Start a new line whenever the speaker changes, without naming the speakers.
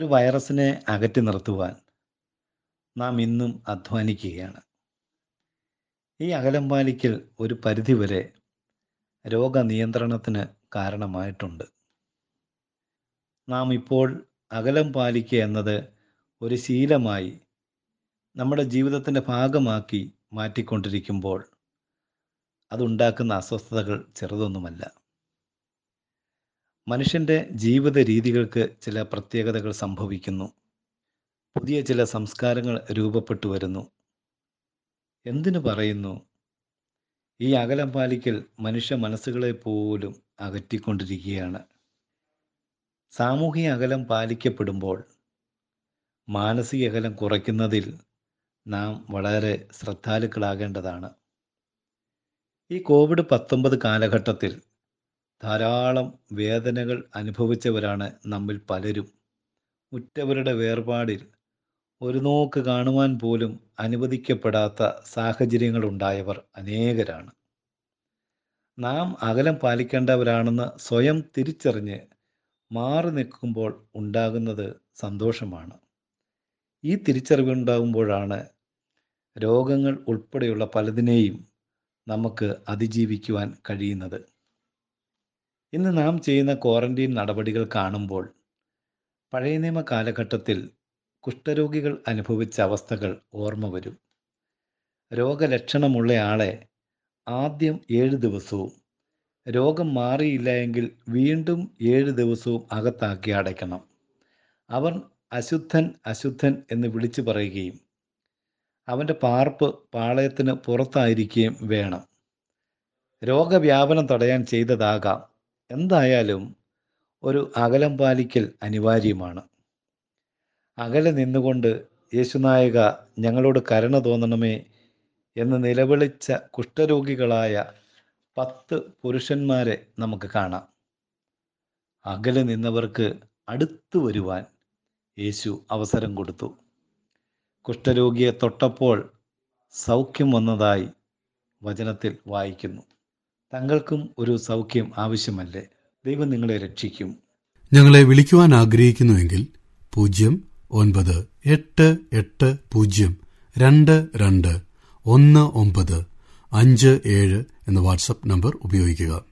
വൈറസിനെ അകറ്റി നിർത്തുവാൻ നാം ഇന്നും അധ്വാനിക്കുകയാണ് ഈ അകലം പാലിക്കൽ ഒരു പരിധിവരെ രോഗനിയന്ത്രണത്തിന് കാരണമായിട്ടുണ്ട് നാം ഇപ്പോൾ അകലം പാലിക്കുക എന്നത് ഒരു ശീലമായി നമ്മുടെ ജീവിതത്തിൻ്റെ ഭാഗമാക്കി മാറ്റിക്കൊണ്ടിരിക്കുമ്പോൾ അതുണ്ടാക്കുന്ന അസ്വസ്ഥതകൾ ചെറുതൊന്നുമല്ല മനുഷ്യൻ്റെ ജീവിത രീതികൾക്ക് ചില പ്രത്യേകതകൾ സംഭവിക്കുന്നു പുതിയ ചില സംസ്കാരങ്ങൾ രൂപപ്പെട്ടു വരുന്നു എന്തിനു പറയുന്നു ഈ അകലം പാലിക്കൽ മനുഷ്യ മനസ്സുകളെ പോലും അകറ്റിക്കൊണ്ടിരിക്കുകയാണ് സാമൂഹിക അകലം പാലിക്കപ്പെടുമ്പോൾ മാനസിക അകലം കുറയ്ക്കുന്നതിൽ നാം വളരെ ശ്രദ്ധാലുക്കളാകേണ്ടതാണ് ഈ കോവിഡ് പത്തൊമ്പത് കാലഘട്ടത്തിൽ ധാരാളം വേദനകൾ അനുഭവിച്ചവരാണ് നമ്മിൽ പലരും ഉറ്റവരുടെ വേർപാടിൽ ഒരു നോക്ക് കാണുവാൻ പോലും അനുവദിക്കപ്പെടാത്ത സാഹചര്യങ്ങളുണ്ടായവർ അനേകരാണ് നാം അകലം പാലിക്കേണ്ടവരാണെന്ന് സ്വയം തിരിച്ചറിഞ്ഞ് മാറി നിൽക്കുമ്പോൾ ഉണ്ടാകുന്നത് സന്തോഷമാണ് ഈ തിരിച്ചറിവുണ്ടാകുമ്പോഴാണ് രോഗങ്ങൾ ഉൾപ്പെടെയുള്ള പലതിനെയും നമുക്ക് അതിജീവിക്കുവാൻ കഴിയുന്നത് ഇന്ന് നാം ചെയ്യുന്ന ക്വാറന്റീൻ നടപടികൾ കാണുമ്പോൾ പഴയ നിയമ കാലഘട്ടത്തിൽ കുഷ്ഠരോഗികൾ അനുഭവിച്ച അവസ്ഥകൾ ഓർമ്മ വരും രോഗലക്ഷണമുള്ള ആളെ ആദ്യം ഏഴ് ദിവസവും രോഗം മാറിയില്ല എങ്കിൽ വീണ്ടും ഏഴ് ദിവസവും അകത്താക്കി അടയ്ക്കണം അവർ അശുദ്ധൻ അശുദ്ധൻ എന്ന് വിളിച്ചു പറയുകയും അവൻ്റെ പാർപ്പ് പാളയത്തിന് പുറത്തായിരിക്കുകയും വേണം രോഗവ്യാപനം തടയാൻ ചെയ്തതാകാം എന്തായാലും ഒരു അകലം പാലിക്കൽ അനിവാര്യമാണ് അകലെ നിന്നുകൊണ്ട് യേശുനായക ഞങ്ങളോട് കരുണ തോന്നണമേ എന്ന് നിലവിളിച്ച കുഷ്ഠരോഗികളായ പത്ത് പുരുഷന്മാരെ നമുക്ക് കാണാം അകലെ നിന്നവർക്ക് അടുത്തു വരുവാൻ യേശു അവസരം കൊടുത്തു കുഷ്ഠരോഗിയെ തൊട്ടപ്പോൾ സൗഖ്യം വന്നതായി വചനത്തിൽ വായിക്കുന്നു തങ്ങൾക്കും ഒരു സൗഖ്യം ആവശ്യമല്ലേ ദൈവം നിങ്ങളെ രക്ഷിക്കും
ഞങ്ങളെ വിളിക്കുവാൻ ആഗ്രഹിക്കുന്നുവെങ്കിൽ പൂജ്യം ഒൻപത് എട്ട് എട്ട് പൂജ്യം രണ്ട് രണ്ട് ഒന്ന് ഒമ്പത് അഞ്ച് ഏഴ് എന്ന വാട്സപ്പ് നമ്പർ ഉപയോഗിക്കുക